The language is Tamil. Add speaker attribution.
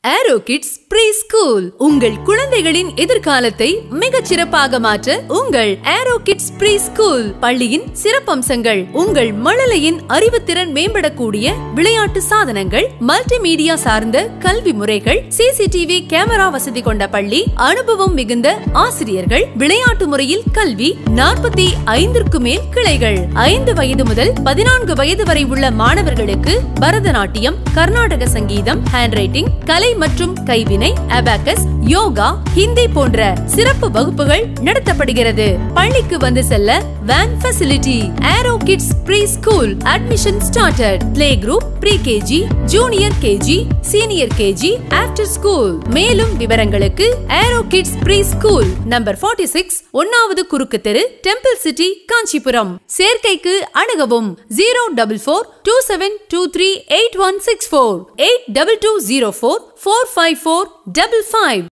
Speaker 1: ஏரோ கிட்ஸ் ப்ரீ ஸ்கூல் உங்கள் குழந்தைகளின் எதிர்காலத்தை மிகச் சிறப்பாக மாற்ற உங்கள் ஏரோ கிட்ஸ் ப்ரீ ஸ்கூல் பள்ளியின் சிறப்பம்சங்கள் உங்கள் மழலையின் அறிவுத்திறன் மேம்படக்கூடிய விளையாட்டு சாதனங்கள் மல்டிமீடியா சார்ந்த கல்வி முறைகள் சிசிடிவி கேமரா வசதி கொண்ட பள்ளி அனுபவம் மிகுந்த ஆசிரியர்கள் விளையாட்டு முறையில் கல்வி நாற்பத்தி ஐந்திற்கு மேல் கிளைகள் ஐந்து வயது முதல் பதினான்கு வயது வரை உள்ள மாணவர்களுக்கு பரதநாட்டியம் கர்நாடக சங்கீதம் ஹேண்ட் ரைட்டிங் கலை மற்றும் கைவினை அபாக்கஸ் யோகா ஹிந்தி போன்ற சிறப்பு வகுப்புகள் நடத்தப்படுகிறது பள்ளிக்கு வந்து செல்ல van facility Aero kids preschool admission started play group pre KG junior KG senior KG after school மேலும் விவரங்களுக்கு Aero kids preschool number 46 six ஒன்னாவது குறுக்கு தெரு டெம்பிள் சிட்டி காஞ்சிபுரம் சேர்க்கைக்கு அணுகவும் zero double four two seven two three eight one six four eight double two zero four four five four double five